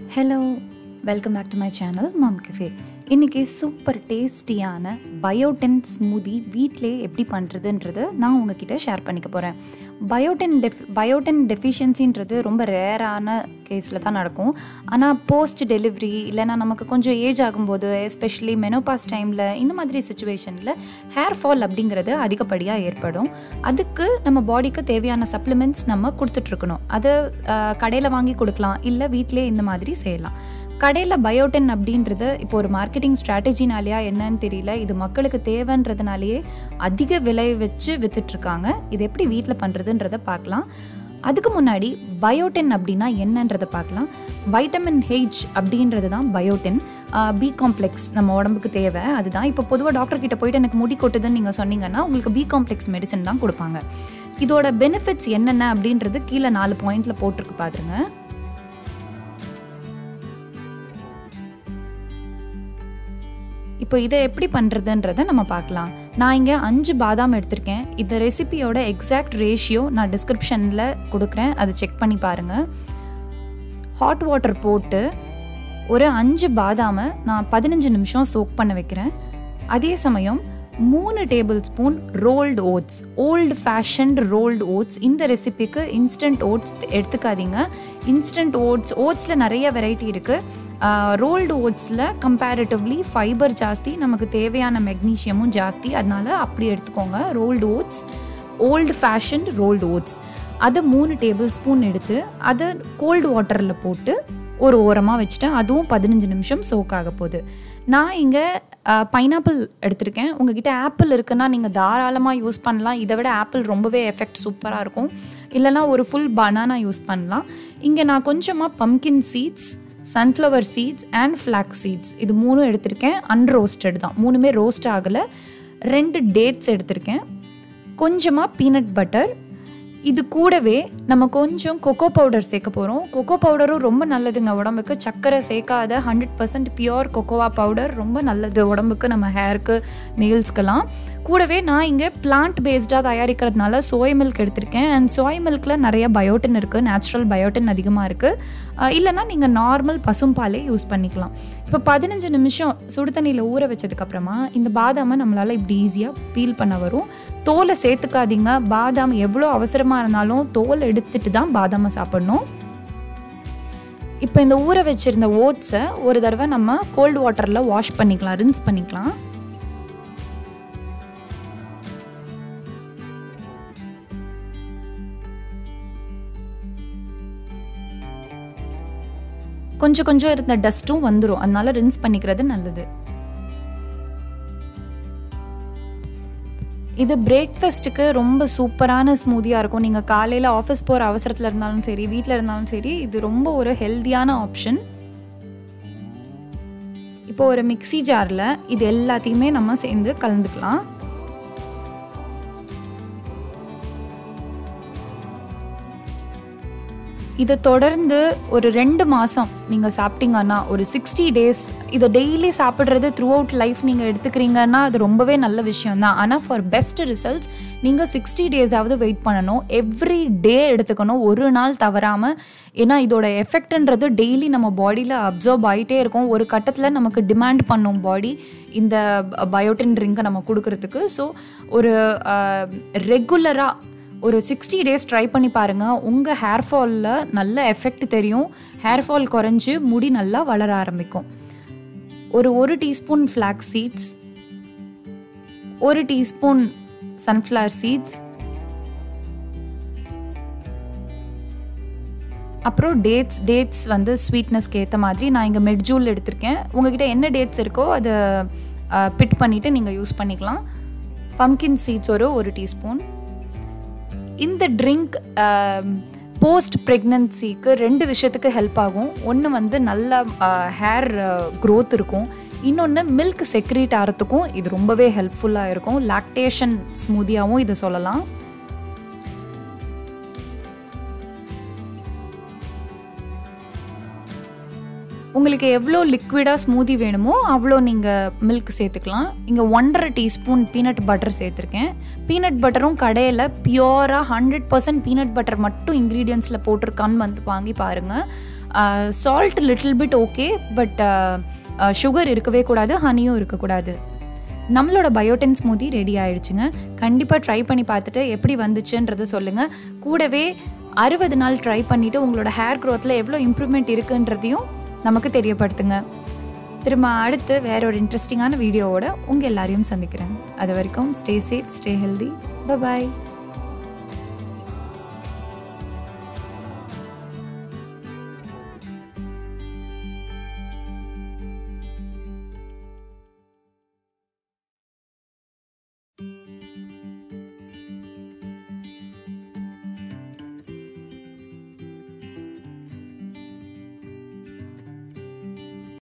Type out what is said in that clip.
hello welcome back to my channel mom cafe இன்றைக்கி super டேஸ்டியான பயோடென் ஸ்மூதி வீட்டிலே எப்படி பண்ணுறதுன்றதை நான் உங்ககிட்ட ஷேர் பண்ணிக்க போகிறேன் பயோடென் டெஃப் பயோடென் டெஃபிஷியன்சின்றது ரொம்ப ரேரான கேஸில் தான் நடக்கும் ஆனால் போஸ்ட் டெலிவரி இல்லைனா நமக்கு கொஞ்சம் ஏஜ் ஆகும்போது எஸ்பெஷலி மெனோபாஸ் டைமில் இந்த மாதிரி சுச்சுவேஷனில் ஹேர் ஃபால் அப்படிங்கிறது அதிகப்படியாக ஏற்படும் அதுக்கு நம்ம பாடிக்கு தேவையான சப்ளிமெண்ட்ஸ் நம்ம கொடுத்துட்ருக்கணும் அதை கடையில் வாங்கி கொடுக்கலாம் இல்லை வீட்டிலே இந்த மாதிரி செய்யலாம் கடையில் பயோடென் அப்படின்றது இப்போ ஒரு மார்க்கெட்டிங் ஸ்ட்ராட்டஜினாலேயா என்னன்னு தெரியல இது மக்களுக்கு தேவைன்றதுனாலேயே அதிக விலை வச்சு வித்துட்ருக்காங்க இது எப்படி வீட்டில் பண்ணுறதுன்றதை பார்க்கலாம் அதுக்கு முன்னாடி பயோடென் அப்படின்னா என்னன்றதை பார்க்கலாம் வைட்டமின் ஹெச் அப்படின்றது தான் பயோடென் பி காம்ப்ளெக்ஸ் நம்ம உடம்புக்கு தேவை அதுதான் இப்போ பொதுவாக டாக்டர் கிட்ட போயிட்டு எனக்கு முடி கொட்டுதுன்னு நீங்கள் சொன்னீங்கன்னா உங்களுக்கு பி காம்ப்ளெக்ஸ் மெடிசன் தான் கொடுப்பாங்க இதோட பெனிஃபிட்ஸ் என்னென்ன அப்படின்றது கீழே நாலு பாயிண்டில் போட்டிருக்கு பாருங்க இப்போ இதை எப்படி பண்ணுறதுன்றதை நம்ம பார்க்கலாம் நான் இங்கே அஞ்சு பாதாம் எடுத்திருக்கேன் இந்த ரெசிபியோட எக்ஸாக்ட் ரேஷியோ நான் டிஸ்கிரிப்ஷனில் கொடுக்குறேன் அதை செக் பண்ணி பாருங்கள் ஹாட் வாட்டர் போட்டு ஒரு அஞ்சு பாதாமை நான் பதினஞ்சு நிமிஷம் சோக் பண்ண வைக்கிறேன் அதே சமயம் மூணு tablespoon rolled oats old fashioned rolled oats இந்த ரெசிபிக்கு இன்ஸ்டன்ட் ஓட்ஸ் எடுத்துக்காதீங்க இன்ஸ்டன்ட் ஓட்ஸ் ஓட்ஸில் நிறைய வெரைட்டி இருக்குது ரோல்டு ஓட்ஸில் கம்பேரிட்டிவ்லி ஃபைபர் ஜாஸ்தி நமக்கு தேவையான மெக்னீஷியமும் ஜாஸ்தி அதனால அப்படி எடுத்துக்கோங்க rolled oats old fashioned rolled oats அதை மூணு டேபிள் ஸ்பூன் எடுத்து அதை கோல்டு வாட்டரில் போட்டு ஒரு ஓரமாக வச்சுட்டேன் அதுவும் பதினஞ்சு நிமிஷம் சோக் ஆக போகுது நான் இங்கே பைனாப்பிள் எடுத்திருக்கேன் உங்ககிட்ட ஆப்பிள் இருக்குன்னா நீங்கள் தாராளமாக யூஸ் பண்ணலாம் இதை விட ஆப்பிள் ரொம்பவே எஃபெக்ட் சூப்பராக இருக்கும் இல்லைனா ஒரு ஃபுல் பனானா யூஸ் பண்ணலாம் இங்கே நான் கொஞ்சமாக pumpkin seeds sunflower seeds and flax seeds இது மூணும் எடுத்திருக்கேன் அன்ரோஸ்டட் தான் மூணுமே ரோஸ்ட் ஆகலை ரெண்டு டேட்ஸ் எடுத்திருக்கேன் கொஞ்சமாக பீனட் பட்டர் இது கூடவே நம்ம கொஞ்சம் கொக்கோ பவுடர் சேர்க்க போகிறோம் கொக்கோ பவுடரும் ரொம்ப நல்லதுங்க உடம்புக்கு சர்க்கரை சேர்க்காத hundred percent pure cocoa powder ரொம்ப நல்லது உடம்புக்கு நம்ம ஹேருக்கு நெயில்ஸ்க்கெல்லாம் கூடவே நான் இங்கே பிளான்ட் பேஸ்டாக தயாரிக்கிறதுனால சோய் மில்க் எடுத்திருக்கேன் அண்ட் சோய் மில்கில் நிறைய பயோட்டின் இருக்குது நேச்சுரல் பயோட்டின் அதிகமாக இருக்குது இல்லைனா நீங்கள் நார்மல் பசும்பாலே யூஸ் பண்ணிக்கலாம் இப்போ பதினஞ்சு நிமிஷம் சுடு தண்ணியில் ஊற வச்சதுக்கப்புறமா இந்த பாதாமை நம்மளால் இப்படி ஈஸியாக பீல் பண்ண வரும் தோலை சேர்த்துக்காதீங்க பாதாம் எவ்வளோ அவசரமாக இருந்தாலும் தோல் எடுத்துட்டு தான் பாதாமை சாப்பிட்ணும் இப்போ இந்த ஊற வச்சுருந்த ஓட்ஸை ஒரு தடவை நம்ம கோல்டு வாட்டரில் வாஷ் பண்ணிக்கலாம் ரின்ஸ் பண்ணிக்கலாம் கொஞ்சம் கொஞ்சம் இருந்த டஸ்ட்டும் வந்துடும் அதனால ரின்ஸ் பண்ணிக்கிறது நல்லது இது பிரேக்ஃபாஸ்ட்டுக்கு ரொம்ப சூப்பரான ஸ்மூதியாக இருக்கும் நீங்கள் காலையில் ஆஃபீஸ் போகிற அவசரத்தில் இருந்தாலும் சரி வீட்டில் இருந்தாலும் சரி இது ரொம்ப ஒரு ஹெல்த்தியான ஆப்ஷன் இப்போ ஒரு மிக்சி ஜாரில் இது எல்லாத்தையுமே நம்ம சேர்ந்து கலந்துக்கலாம் இதை தொடர்ந்து ஒரு ரெண்டு மாதம் நீங்கள் சாப்பிட்டீங்கன்னா ஒரு சிக்ஸ்டி டேஸ் இதை டெய்லி சாப்பிட்றது த்ரூ அவுட் லைஃப் நீங்கள் எடுத்துக்கிறீங்கன்னா அது ரொம்பவே நல்ல விஷயம் தான் ஆனால் ஃபார் பெஸ்ட் ரிசல்ட்ஸ் நீங்கள் சிக்ஸ்டி டேஸாவது வெயிட் பண்ணணும் எவ்ரி டே எடுத்துக்கணும் ஒரு நாள் தவறாமல் ஏன்னா இதோட எஃபெக்ட்ன்றது டெய்லி நம்ம பாடியில் அப்சர்வ் ஆகிட்டே இருக்கும் ஒரு கட்டத்தில் நமக்கு டிமாண்ட் பண்ணும் பாடி இந்த பயோட்டின் ட்ரிங்கை நம்ம கொடுக்கறதுக்கு ஸோ ஒரு ரெகுலராக ஒரு சிக்ஸ்டி டேஸ் ட்ரை பண்ணி பாருங்கள் உங்கள் ஹேர் ஃபாலில் நல்ல எஃபெக்ட் தெரியும் ஹேர் ஃபால் குறைஞ்சி முடி நல்லா வளர ஆரம்பிக்கும் ஒரு ஒரு டீஸ்பூன் ஃப்ளாக் சீட்ஸ் ஒரு டீஸ்பூன் சன்ஃப்ளவர் சீட்ஸ் அப்புறம் டேட்ஸ் டேட்ஸ் வந்து ஸ்வீட்னஸ்க்கு ஏற்ற மாதிரி நான் இங்கே மெட்ஜூல் எடுத்திருக்கேன் உங்ககிட்ட என்ன டேட்ஸ் இருக்கோ அதை பிட் பண்ணிவிட்டு நீங்கள் யூஸ் பண்ணிக்கலாம் பம்கின் சீட்ஸ் ஒரு ஒரு டீஸ்பூன் இந்த ட்ரிங்க் போஸ்ட் ப்ரெக்னன்சிக்கு ரெண்டு விஷயத்துக்கு ஹெல்ப் ஆகும் ஒன்று வந்து நல்ல ஹேர் க்ரோத் இருக்கும் இன்னொன்று மில்க் செக்ரேட் ஆகிறதுக்கும் இது ரொம்பவே ஹெல்ப்ஃபுல்லாக இருக்கும் லாக்டேஷன் ஸ்மூதியாகவும் இதை சொல்லலாம் உங்களுக்கு எவ்வளோ லிக்விடாக ஸ்மூதி வேணுமோ அவ்வளோ நீங்கள் மில்க் சேர்த்துக்கலாம் இங்கே ஒன்றரை டீஸ்பூன் பீனட் பட்டர் சேர்த்துருக்கேன் பீனட் பட்டரும் கடையில் பியோராக ஹண்ட்ரட் பர்சன்ட் பீனட் பட்டர் மட்டும் இன்க்ரீடியன்ஸில் போட்டிருக்கான்னு வந்து வாங்கி பாருங்கள் salt little bit okay but sugar இருக்கவே கூடாது ஹனியும் இருக்கக்கூடாது நம்மளோட பயோடென் ஸ்மூதி ரெடி ஆயிடுச்சுங்க கண்டிப்பாக ட்ரை பண்ணி பார்த்துட்டு எப்படி வந்துச்சுன்றதை சொல்லுங்கள் கூடவே அறுபது நாள் ட்ரை பண்ணிவிட்டு உங்களோட ஹேர் க்ரோத்தில் எவ்வளோ இம்ப்ரூவ்மெண்ட் இருக்குன்றதையும் நமக்கு தெரியப்படுத்துங்க திரும்ப அடுத்து வேற ஒரு இன்ட்ரெஸ்டிங்கான வீடியோவோட உங்கள் எல்லாரையும் சந்திக்கிறேன் அது வரைக்கும் ஸ்டே சேஃப் ஸ்டே ஹெல்தி பாய்